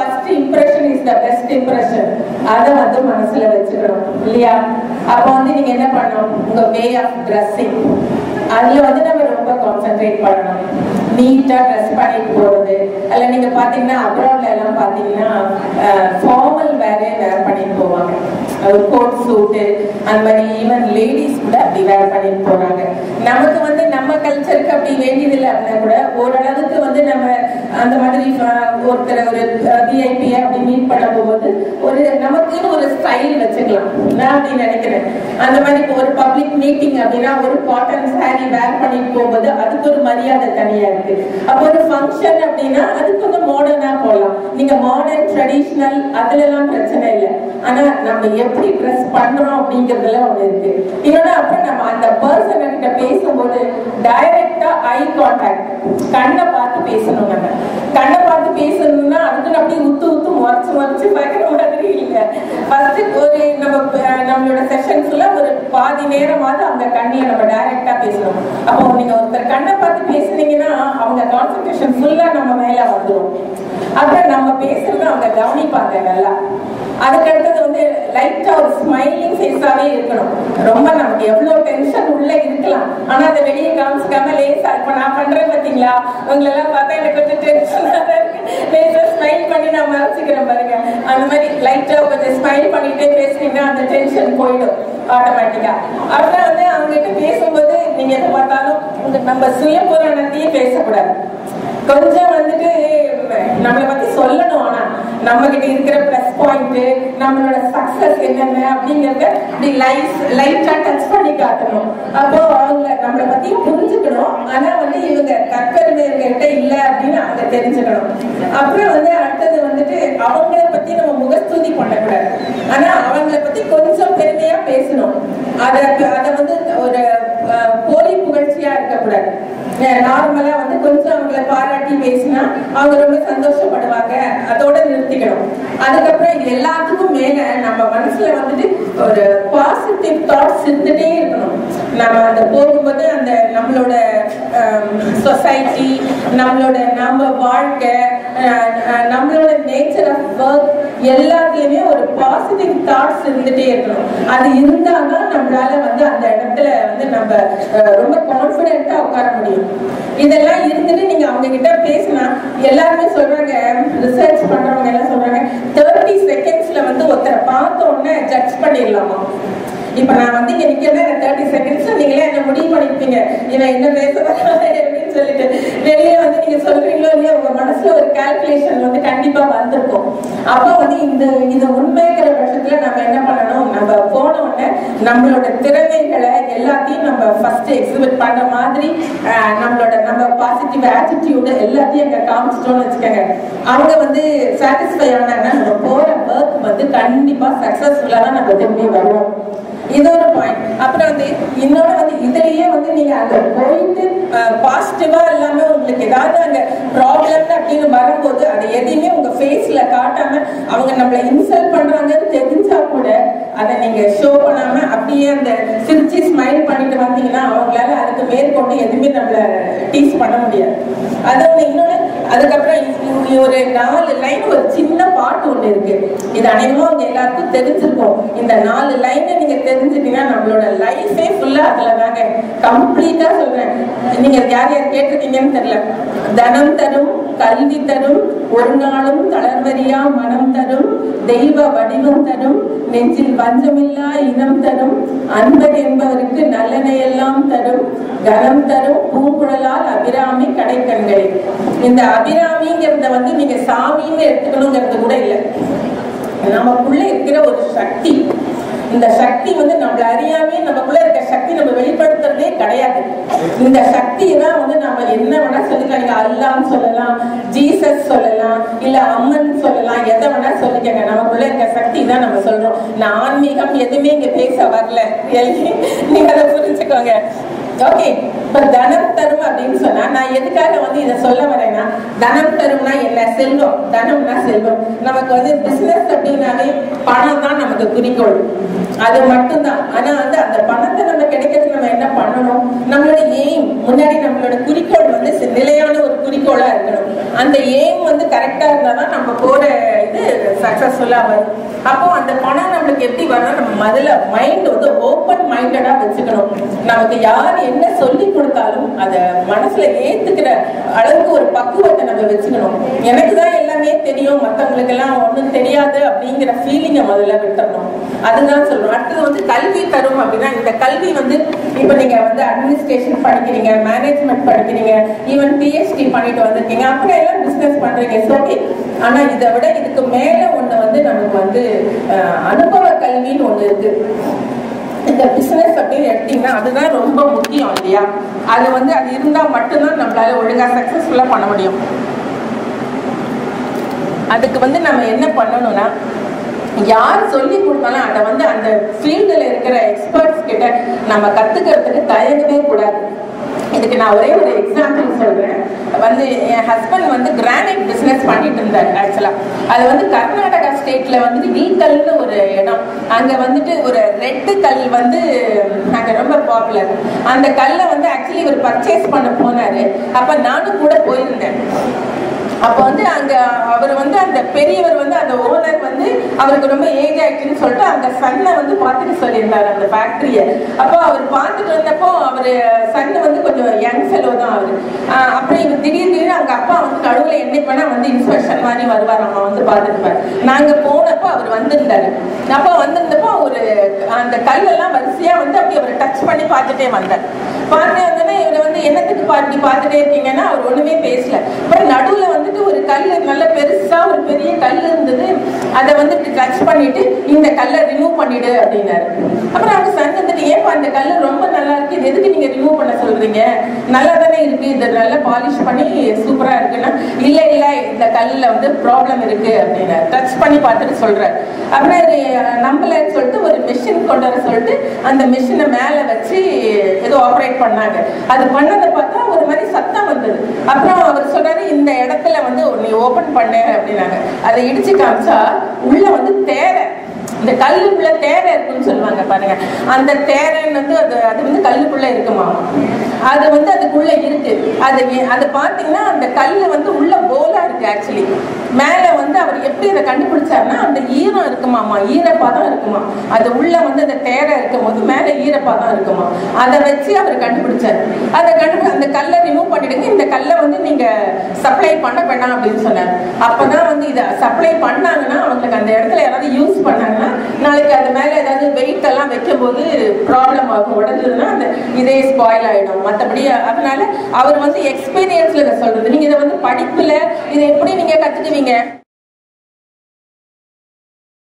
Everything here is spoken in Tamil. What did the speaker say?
First impression is the best impression அதை வந்து மனசுல வச்சுக்கணும் இல்லையா அப்போ வந்து நீங்க என்ன பண்ணணும் உங்க வே ஆஃப் ட்ரெஸ்ஸிங் அதுல வந்து நம்ம ரொம்ப கான்சென்ட்ரேட் பண்ணணும் நீட்டா ட்ரெஸ் பண்ணிட்டு போறது அல்ல நீங்க பாத்தீங்கன்னா அப்ராட்ல எல்லாம் பாத்தீங்கன்னா ஃபார்மல் வேறே வேர் பண்ணிட்டு போவாங்க ஒரு கோட் சூட்டு அந்த மாதிரி ஈவன் லேடிஸ் கூட அப்படி வேர் பண்ணிட்டு போறாங்க நமக்கு வந்து நம்ம கல்ச்சருக்கு அப்படி வேண்டியதில்லை அப்படின்னா கூட ஓரளவுக்கு வந்து நம்ம அந்த மாதிரி அஹ், ஒருத்தர் ஒரு விஐபி அப்படி மீட் பண்ண போகும்போது ஒரு நமக்குன்னு ஒரு ஸ்டைல் வச்சுக்கலாம் நான் அப்படி நினைக்கிறேன் அந்த மாதிரி இப்போ ஒரு பப்ளிக் மீட்டிங் அப்படின்னா ஒரு காட்டன் saree வேர் பண்ணிட்டு போகும்போது அதுக்கு ஒரு மரியாதை தனியா இருக்கு அப்போ ஒரு ஃபங்க்ஷன் அப்படின்னா அதுக்கு கொஞ்சம் மாடர்னா போகலாம் நீங்க மாடர்ன் ட்ரெடிஷ்னல் அதுல எல்லாம் பிரச்சனை இல்லை ஆனா நம்ம எப்படி ட்ரெஸ் பண்றோம் அப்படிங்கறதுல ஒண்ணு இருக்கு இன்னொன்னு அப்புறம் நம்ம அந்த பர்சன் கிட்ட பேசும்போது டைரக்டா ஐ கான்டாக்ட் கண்ணை பார்த்து பேசணும் நம்ம கண்ணை பார்த்து பேசணும்னா அதுக்கு அப்படியே உத்து உத்து முறைச்சு முறைச்சு பார்க்குற மாதிரி இல்லை ஃபர்ஸ்ட் ஒரு நம்ம அஹ், நம்மளோட செஷன்ஸ்ல ஒரு பாதி நேரமாவது அந்த கண்ணியை நம்ம டைரக்டா பேசணும் அப்போ நீங்க ஒருத்தர் கண்ணை பார்த்து பேசுனீங்கன்னா அவங்க கான்சென்ட்ரேஷன் ஃபுல்லா நம்ம மேல வந்துடும் அப்புறம் நம்ம பேசுறது அவங்க கவனிப்பாங்க நல்லா அதுக்கு அடுத்தது வந்து லைட்டா ஒரு ஸ்மைலிங் ஃபேஸாவே இருக்கணும் ரொம்ப நமக்கு எவ்வளவு டென்ஷன் உள்ள இருக்கலாம் ஆனா அதை வெளியே காமிச்சிக்காம லேசா இப்ப நான் பண்றேன் பாத்தீங்களா உங்களை எல்லாம் பார்த்தா எனக்கு கொஞ்சம் டென்ஷனா இருக்கு லேசா ஸ்மைல் பண்ணி நான் மறைச்சிக்கிறேன் பாருங்க அந்த மாதிரி லைட்டா கொஞ்சம் ஸ்மைல் பண்ணிட்டே பேசுனீங்கன்னா அந்த டென்ஷன் போயிடும் ஆட்டோமேட்டிக்கா அப்புறம் வந்து அவங்க கிட்ட பேசும்போது நீங்க எதை பார்த்தாலும் உங்க நம்ம சுய புராணத்தையே பேசக்கூடாது கொஞ்சம் வந்துட்டு நம்மளை பத்தி சொல்லணும் ஆனா நம்ம கிட்ட இருக்கிற பிளஸ் பாயிண்ட் நம்மளோட சக்சஸ் என்னென்ன அப்படிங்கறத இப்படி லைட் லைட்டா டச் பண்ணி காட்டணும் அப்போ அவங்க நம்மளை பத்தி புரிஞ்சுக்கணும் ஆனா வந்து இவங்க கற்பெருமை கிட்ட இல்ல அப்படின்னு அவங்க தெரிஞ்சுக்கணும் அப்புறம் வந்து அடுத்தது வந்துட்டு அவங்கள பத்தி நம்ம முகஸ்துதி பண்ணக்கூடாது ஆனா அவங்கள பத்தி கொஞ்சம் பெருமையா பேசணும் அத அத வந்து ஒரு அஹ், போலி புகழ்ச்சியா இருக்கக்கூடாது நார்மலா வந்து கொஞ்சம் அவங்கள பாராட்டி பேசினா அவங்க ரொம்ப சந்தோஷப்படுவாங்க அதோட நிறுத்திக்கணும் அதுக்கப்புறம் இது எல்லாத்துக்கும் மேல நம்ம மனசுல வந்துட்டு ஒரு பாசிட்டிவ் தாட்ஸ் இருந்துட்டே இருக்கணும் நம்ம அந்த போகும்போது அந்த நம்மளோட சொசைட்டி நம்மளோட நம்ம வாழ்க்கை அஹ், அஹ், நம்மளோட நேச்சர் ஆஃப் ஒர்க் எல்லாத்துலயுமே ஒரு பாசிட்டிவ் தாட்ஸ் இருந்துட்டே இருக்கணும் அது இருந்தாதான் நம்மளால வந்து அந்த இடத்துல வந்து நம்ம அஹ், ரொம்ப கான்பிடென்ட்டா உட்கார முடியும் இதெல்லாம் இருந்துட்டு நீங்க அவங்க கிட்ட பேசினா எல்லாருமே சொல்றாங்க ரிசர்ச் பண்றவங்க எல்லாம் சொல்றாங்க தேர்ட்டி செகண்ட்ஸ்ல வந்து ஒருத்தரை பார்த்த உடனே ஜட்ஜ் பண்ணிடலாமா இப்ப நான் வந்து இங்க நிக்கிறேன் தேர்ட்டி செகண்ட்ஸ் நீங்களே என்ன முடிவு பண்ணிருப்பீங்க இவன் என்ன பேச வரானே அப்படின்னு சொல்லிட்டு வெளியே வந்து நீங்க சொல்றீங்களோ இல்லையா உங்க மனசுல ஒரு கால்குலேஷன் வந்து கண்டிப்பா வந்திருக்கும் அப்ப வந்து இந்த இது உண்மைங்கிற பட்சத்துல நம்ம என்ன பண்ணணும் நம்ம போன உடனே நம்மளோட திறமைகளை எல்லாத்தையும் நம்ம ஃபர்ஸ்ட் எக்ஸிபிட் பண்ற மாதிரி அஹ், நம்மளோட நம்ம பாசிட்டிவ் ஆட்டிடியூடு எல்லாத்தையும் அங்க காமிச்சிட்டோம்னு வச்சுக்கோங்க அவங்க வந்து சாட்டிஸ்ஃபை ஆனாங்கன்னா நம்ம போற ஒர்க் வந்து கண்டிப்பா சக்சஸ்ஃபுல்லா தான் நம்ம திரும்பி வருவோம் இது ஒரு பாயிண்ட் அப்புறம் வந்து இன்னொன்னு வந்து இதுலயே வந்து நீங்க அங்க போயிட்டு பாசிட்டிவா இல்லாம உங்களுக்கு ஏதாவது அங்க ப்ராப்ளம் அப்படின்னு வரும்போது அது எதையுமே உங்க ஃபேஸ்ல காட்டாம அவங்க நம்மள இன்சல்ட் பண்றாங்கன்னு தெரிஞ்சா கூட அதை நீங்க ஷோ பண்ணாம அப்படியே அந்த சிரிச்சு ஸ்மைல் பண்ணிட்டு வந்தீங்கன்னா அவங்களால அதுக்கு மேற்கொண்டு எதுவுமே நம்மள டீஸ் பண்ண முடியாது அது ஒண்ணு இன்னொன்னு அதுக்கப்புறம் இ- இ- ஒரு நாலு லைன் ஒரு சின்ன பாட்டு ஒண்ணு இருக்கு இது அனைவரும் அவங்க எல்லாருக்கும் தெரிஞ்சிருக்கும் இந்த நாலு லைனை நீங்க தெரிஞ்சுட்டீங்கன்னா நம்மளோட லைஃபே ஃபுல்லா அதுல தாங்க கம்ப்ளீட்டா சொல்றேன் நீங்க யார் யார் கேட்டிருக்கீங்கன்னு தெரியல தனம் தரும் கல்வி தரும் ஒரு நாளும் தளர்வரியா மனம் தரும் தெய்வ வடிவம் தரும் நெஞ்சில் பஞ்சமில்லா இனம் தரும் அன்பர் என்பவருக்கு நல்லனை எல்லாம் தரும் கனம் தரும் பூங்குழலால் அபிராமி கடைக்கண்களை இந்த அபிராமிங்கிறத வந்து நீங்க சாமின்னு எடுத்துக்கணுங்கிறது கூட இல்லை நமக்குள்ள இருக்கிற ஒரு சக்தி இந்த சக்தி வந்து நம்மள அறியாமே நமக்குள்ள இருக்க சக்தி நம்ம வெளிப்படுத்துறதே கிடையாது இந்த சக்தியை தான் வந்து நம்ம என்ன வேணா சொல்லிக்கலாம் நீங்க அல்லான்னு சொல்லலாம் ஜீசஸ் சொல்லலாம் இல்ல அம்மன் சொல்லலாம் எதை வேணா சொல்லிக்கங்க நமக்குள்ள இருக்க சக்தி தான் நம்ம சொல்றோம் நான் ஆன்மீகம் எதுவுமே இங்க பேச வரல Really? நீங்க அதை புரிஞ்சுக்கோங்க ஓகே இப்ப தனம் தரும் அப்படின்னு சொன்னா நான் எதுக்காக வந்து இதை சொல்ல வரேன்னா தனம் தரும்னா என்ன செல்வம் தனம்னா செல்வம் நமக்கு வந்து பிசினஸ் அப்படின்னாலே பணம் தான் நமக்கு குறிக்கோள் அது மட்டும்தான் ஆனா வந்து அந்த பணத்தை நம்ம கிடைக்கிறதுக்கு நம்ம என்ன பண்ணணும் நம்மளோட எய்ம் முன்னாடி நம்மளோட குறிக்கோள் வந்து சி- நிலையான ஒரு குறிக்கோளா இருக்கணும் அந்த எய்ம் வந்து கரெக்டா இருந்தாதான் நம்ம போற நேச்சுரலா வரும் அப்போ அந்த பணம் நம்மளுக்கு எப்படி வரணும் நம்ம முதல்ல மைண்ட் வந்து ஓப்பன் மைண்டடா வச்சுக்கணும் நமக்கு யார் என்ன சொல்லி கொடுத்தாலும் அதை மனசுல ஏத்துக்கிற அளவுக்கு ஒரு பக்குவத்தை நம்ம வச்சுக்கணும் எனக்கு தான் எல்லாமே தெரியும் மத்தவங்களுக்கு எல்லாம் ஒண்ணும் தெரியாது அப்படிங்கிற ஃபீலிங்கை முதல்ல விட்டுறணும் அதுதான் சொல்லணும் அடுத்தது வந்து கல்வி தரும் அப்படின்னா இந்த கல்வி வந்து இப்போ நீங்க வந்து அட்மினிஸ்ட்ரேஷன் படிக்கிறீங்க மேனேஜ்மெண்ட் படிக்கிறீங்க ஈவன் பிஹெச்டி பண்ணிட்டு வந்திருக்கீங்க அப்புறம் எல்லாம் பிசினஸ் பண்றீங்க ஓகே ஆனா இதை விட இதுக்கு மேல ஒண்ணு வந்து நமக்கு வந்து அஹ், அனுபவ கல்வின்னு ஒண்ணு இருக்கு இந்த பிசினஸ் அப்படின்னு எடுத்தீங்கன்னா அதுதான் ரொம்ப முக்கியம் இல்லையா அது வந்து அது இருந்தா மட்டும்தான் நம்மளால ஒழுங்கா சக்சஸ்ஃபுல்லா பண்ண முடியும் அதுக்கு வந்து நம்ம என்ன பண்ணணும்னா யார் சொல்லி கொடுத்தாலும் அதை வந்து அந்த ஃபீல்டில் இருக்கிற எக்ஸ்பர்ட்ஸ் கிட்ட நம்ம கத்துக்கிறதுக்கு தயங்கவே கூடாது இதுக்கு நான் ஒரே ஒரு எக்ஸாம்பிள் சொல்றேன் வந்து என் ஹஸ்பண்ட் வந்து கிரானைட் பிசினஸ் பண்ணிட்டு இருந்தார் ஆக்சுவலா அது வந்து கர்நாடகா ஸ்டேட்ல வந்துட்டு ஈக்கல்னு ஒரு இடம் அங்க வந்துட்டு ஒரு ரெட்டு கல் வந்து அங்க ரொம்ப பாப்புலர் அந்த கல்லை வந்து ஆக்சுவலி இவர் பர்ச்சேஸ் பண்ண போனாரு அப்ப நானும் கூட போயிருந்தேன் அப்ப வந்து அங்க அவர் வந்து அந்த பெரியவர் வந்து அந்த ஓனர் வந்து அவருக்கு ரொம்ப ஏஜ் ஆயிடுச்சுன்னு சொல்லிட்டு அந்த சன்னை வந்து பார்த்துட்டு சொல்லியிருந்தாரு அந்த ஃபேக்டரிய அப்போ அவர் பார்த்துட்டு வந்தப்போ அவர் சன்னு வந்து கொஞ்சம் யங் ஃபெலோ தான் அவரு ஆஹ் அப்புறம் இவர் திடீர் திடீர்னு அவங்க அப்பா வந்து நடுவுல என்னைக்கு வேணா வந்து இன்ஸ்பெக்ஷன் மாதிரி வருவார் அம்மா வந்து பார்த்துட்டு நாங்க போனப்போ அவர் வந்திருந்தாரு அப்போ வந்திருந்தப்போ ஒரு அந்த கல்லெல்லாம் வரிசையா வந்து அப்படி அவர் டச் பண்ணி பார்த்துட்டே வந்தார் பார்த்துட்டே வந்தோடனே இவரை வந்து என்னத்துக்கு பாட்டி பார்த்துட்டே இருக்கீங்கன்னா அவர் ஒண்ணுமே பேசல அப்புறம் நடுவுல வந்துட்டு ஒரு கல் நல்ல பெருசா ஒரு பெரிய கல் இருந்தது அதை வந்துட்டு டச் பண்ணிட்டு இந்த கல்லை ரிமூவ் பண்ணிடு அப்படின்னாரு அப்புறம் அவங்க சன் வந்துட்டு ஏப்பா அந்த கல் ரொம்ப நல்லா இருக்கு இது எதுக்கு நீங்க ரிமூவ் பண்ண சொல்றீங்க நல்லா தானே இருக்கு இதை நல்லா பாலிஷ் பண்ணி சூப்பரா இருக்குன்னா இல்ல இல்ல இந்த கல்லுல வந்து ப்ராப்ளம் இருக்கு அப்படின்னாரு டச் பண்ணி பார்த்துட்டு சொல்றாரு அப்புறம் இது நம்பலன்னு சொல்லிட்டு ஒரு மிஷின் கொண்டு வர சொல்லிட்டு அந்த மிஷினை மேல வச்சு ஏதோ ஆப்ரேட் பண்ணாங்க அது பண்ணதை பார்த்தா ஒரு மாதிரி சத்தம் வந்தது அப்புறம் அவர் சொல்றாரு இந்த இடத்துல வந்து நீ ஓபன் பண்ண அப்படின்னாங்க அதை இடிச்சு காமிச்சா உள்ள வந்து தேரை இந்த கல்லுக்குள்ள தேரை இருக்குன்னு சொல்லுவாங்க பாருங்க அந்த தேரைன்னு வந்து அது அது வந்து கல்லுக்குள்ள இருக்குமா அது வந்து அதுக்குள்ள இருக்கு அது ஏ- அது பாத்தீங்கன்னா அந்த கல்லு வந்து உள்ள போலா இருக்கு ஆக்சுவலி மேல வந்து அவர் எப்படி அதை கண்டுபிடிச்சாருன்னா அந்த ஈரம் இருக்குமாமா ஈரப்பதம் இருக்குமா அது உள்ள வந்து அந்த தேரை இருக்கும் போது மேல ஈரப்பதம் இருக்குமா அதை வச்சு அவர் கண்டுபிடிச்சாரு அதை கண்டுபிடி அந்த கல்லை ரிமூவ் பண்ணிடுங்க இந்த கல்லை வந்து நீங்க சப்ளை பண்ண வேண்டாம் அப்படின்னு சொன்னார் அப்பதான் வந்து இதை சப்ளை பண்ணாங்கன்னா அவங்களுக்கு அந்த இடத்துல யாராவது யூஸ் பண்ணாங்கன்னா நாளைக்கு அது மேல ஏதாவது வெயிட் எல்லாம் வைக்கும் போது ப்ராப்ளம் ஆகும் உடஞ்சதுன்னா அந்த இதே ஸ்பாயில் ஆயிடும் மற்றபடி அதனால அவர் வந்து எக்ஸ்பீரியன்ஸ்ல இதை சொல்றது நீங்க இதை வந்து படிப்புல இதை எப்படி நீங்க கத்துக்குவீங்க